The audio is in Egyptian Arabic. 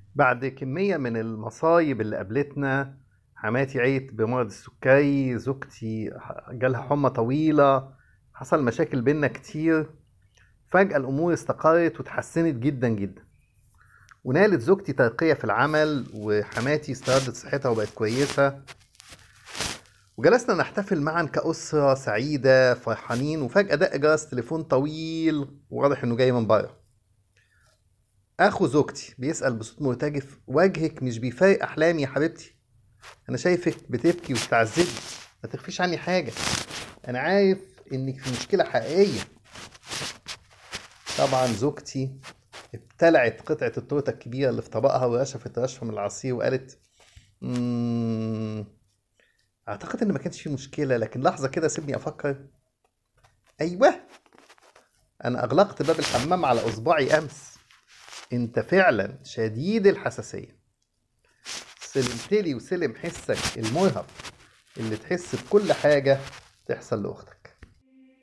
بعد كمية من المصايب اللي قابلتنا حماتي عيت بمرض السكري زوجتي جالها حمى طويلة حصل مشاكل بينا كتير فجأة الأمور استقرت وتحسنت جدا جدا ونالت زوجتي ترقية في العمل وحماتي استردت صحتها وبقت كويسة وجلسنا نحتفل معا كأسرة سعيدة فرحانين وفجأة دق جرس تليفون طويل وواضح إنه جاي من بره اخو زوجتي بيسأل بصوت مرتجف وجهك مش بيفارق احلامي يا حبيبتي انا شايفك بتبكي وبتعذبي ما تخفيش عني حاجة انا عارف انك في مشكلة حقيقية طبعا زوجتي ابتلعت قطعة التورتة الكبيرة اللي في طبقها ورشفت رشفة من العصير وقالت مم... اعتقد ان ما كانش في مشكلة لكن لحظة كده سيبني افكر ايوه انا اغلقت باب الحمام على اصبعي امس انت فعلا شديد الحساسية سلمتلي وسلم حسك المرهق اللي تحس بكل حاجة تحصل لأختك